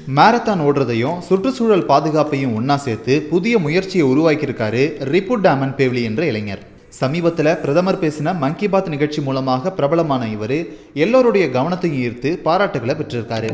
marathon ஓடுறதையும் சுற்றுச்சூழல் பாதுகாப்பையும் ஒன்றா சேர்த்து புதிய முயற்சியை உருவாக்கியிருக்காரு ரிப்பு டேமன் பேவ்லி என்ற இளைஞர் சமீபத்தில் பிரதமர் பேசின மன் கி பாத் நிகழ்ச்சி மூலமாக பிரபலமான இவர் எல்லோருடைய கவனத்தையும் ஈர்த்து பாராட்டுகளை பெற்றிருக்காரு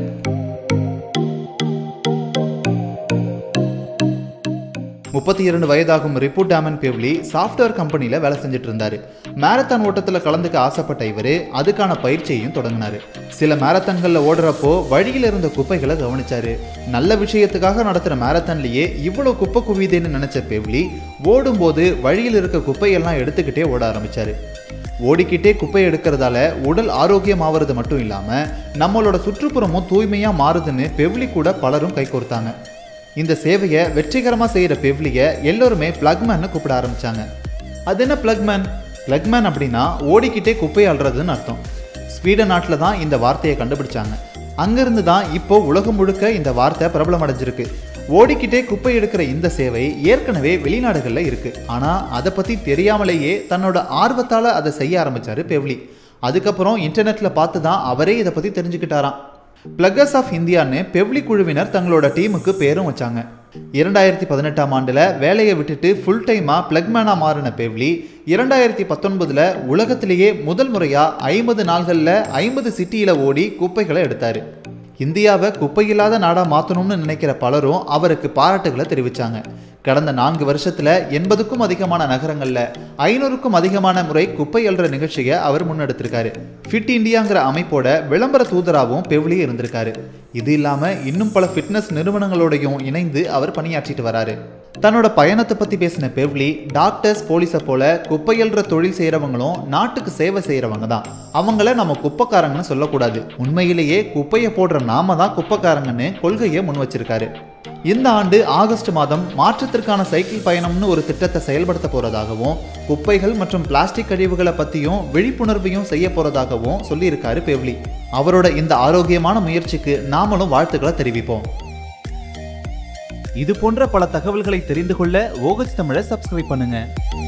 முப்பத்தி இரண்டு வயதாகும் ரிப்பு டேமன் பேவ்லி சாஃப்ட்வேர் கம்பெனியில் வேலை செஞ்சுட்டு இருந்தாரு மேரத்தான் ஓட்டத்தில் கலந்துக்க ஆசைப்பட்ட இவர் அதுக்கான பயிற்சியையும் தொடங்கினாரு சில மேரத்தான்களில் ஓடுறப்போ வழியில் இருந்த குப்பைகளை கவனிச்சாரு நல்ல விஷயத்துக்காக நடத்துகிற மேரத்தான்லேயே இவ்வளோ குப்பை குவியுதுன்னு நினைச்ச பேவ்லி ஓடும்போது வழியில் இருக்க குப்பையெல்லாம் எடுத்துக்கிட்டே ஓட ஆரம்பிச்சாரு ஓடிக்கிட்டே குப்பை எடுக்கிறதால உடல் ஆரோக்கியமாவது மட்டும் இல்லாமல் நம்மளோட சுற்றுப்புறமும் தூய்மையாக மாறுதுன்னு பெவ்லி கூட பலரும் கைகோர்த்தாங்க இந்த சேவையை வெற்றிகரமாக செய்கிற பெவ்லியை எல்லோருமே பிளக்மேன்னு கூப்பிட ஆரம்பிச்சாங்க அது என்ன பிளக்மேன் பிளக்மேன் அப்படின்னா ஓடிக்கிட்டே குப்பை அள்ளுறதுன்னு அர்த்தம் ஸ்வீடன் நாட்டில் தான் இந்த வார்த்தையை கண்டுபிடிச்சாங்க அங்கிருந்து தான் இப்போ உலகம் முழுக்க இந்த வார்த்தை பிரபலம் அடைஞ்சிருக்கு ஓடிக்கிட்டே குப்பை எடுக்கிற இந்த சேவை ஏற்கனவே வெளிநாடுகளில் இருக்கு ஆனால் அதை பற்றி தெரியாமலேயே தன்னோட ஆர்வத்தால் அதை செய்ய ஆரம்பிச்சாரு பெவ்லி அதுக்கப்புறம் இன்டர்நெட்டில் பார்த்து தான் அவரே இதை பற்றி தெரிஞ்சுக்கிட்டாராம் பிளக்கர்ஸ் ஆஃப் இந்தியான்னு பெவ்லி குழுவினர் தங்களோட டீமுக்கு பேரும் வச்சாங்க இரண்டாயிரத்தி பதினெட்டாம் ஆண்டில் வேலையை விட்டுட்டு ஃபுல் டைமாக பிளக்மேனாக மாறின பெவ்லி இரண்டாயிரத்தி பத்தொன்பதில் உலகத்திலேயே முதல் முறையாக ஐம்பது நாள்களில் ஐம்பது சிட்டியில் ஓடி குப்பைகளை எடுத்தார் இந்தியாவை குப்பையில்லாத நாடாக மாற்றணும்னு நினைக்கிற பலரும் அவருக்கு பாராட்டுகளை தெரிவித்தாங்க கடந்த நான்கு வருஷத்துல எண்பதுக்கும் அதிகமான நகரங்கள்ல ஐநூறுக்கும் அதிகமான முறை குப்பை அள்ளுற நிகழ்ச்சியை அவர் முன்னெடுத்திருக்காரு ஃபிட் இந்தியாங்கிற அமைப்போட விளம்பர தூதராகவும் பெவ்லி இருந்திருக்காரு இது இல்லாம இன்னும் பல ஃபிட்னஸ் நிறுவனங்களோடையும் இணைந்து அவர் பணியாற்றிட்டு வராரு தன்னோட பயணத்தை பத்தி பேசின பெவ்லி டாக்டர்ஸ் போலீஸை போல குப்பையல்ற தொழில் செய்யறவங்களும் நாட்டுக்கு சேவை செய்யறவங்க தான் அவங்கள நம்ம குப்பைக்காரங்கன்னு சொல்லக்கூடாது உண்மையிலேயே குப்பையை போடுற நாம தான் குப்பைக்காரங்கன்னு கொள்கையை முன் வச்சிருக்காரு இந்த ஆண்டு ஆகஸ்ட் மாதம் மாற்றத்திற்கான சைக்கிள் பயணம்னு ஒரு திட்டத்தை செயல்படுத்த போறதாகவும் குப்பைகள் மற்றும் பிளாஸ்டிக் கழிவுகளை பத்தியும் விழிப்புணர்வையும் செய்ய போறதாகவும் சொல்லியிருக்காரு பெவ்லி அவரோட இந்த ஆரோக்கியமான முயற்சிக்கு நாமளும் வாழ்த்துக்களை தெரிவிப்போம் இது போன்ற பல தகவல்களை தெரிந்து கொள்ள ஓகஸ் தமிழை சப்ஸ்கிரைப் பண்ணுங்க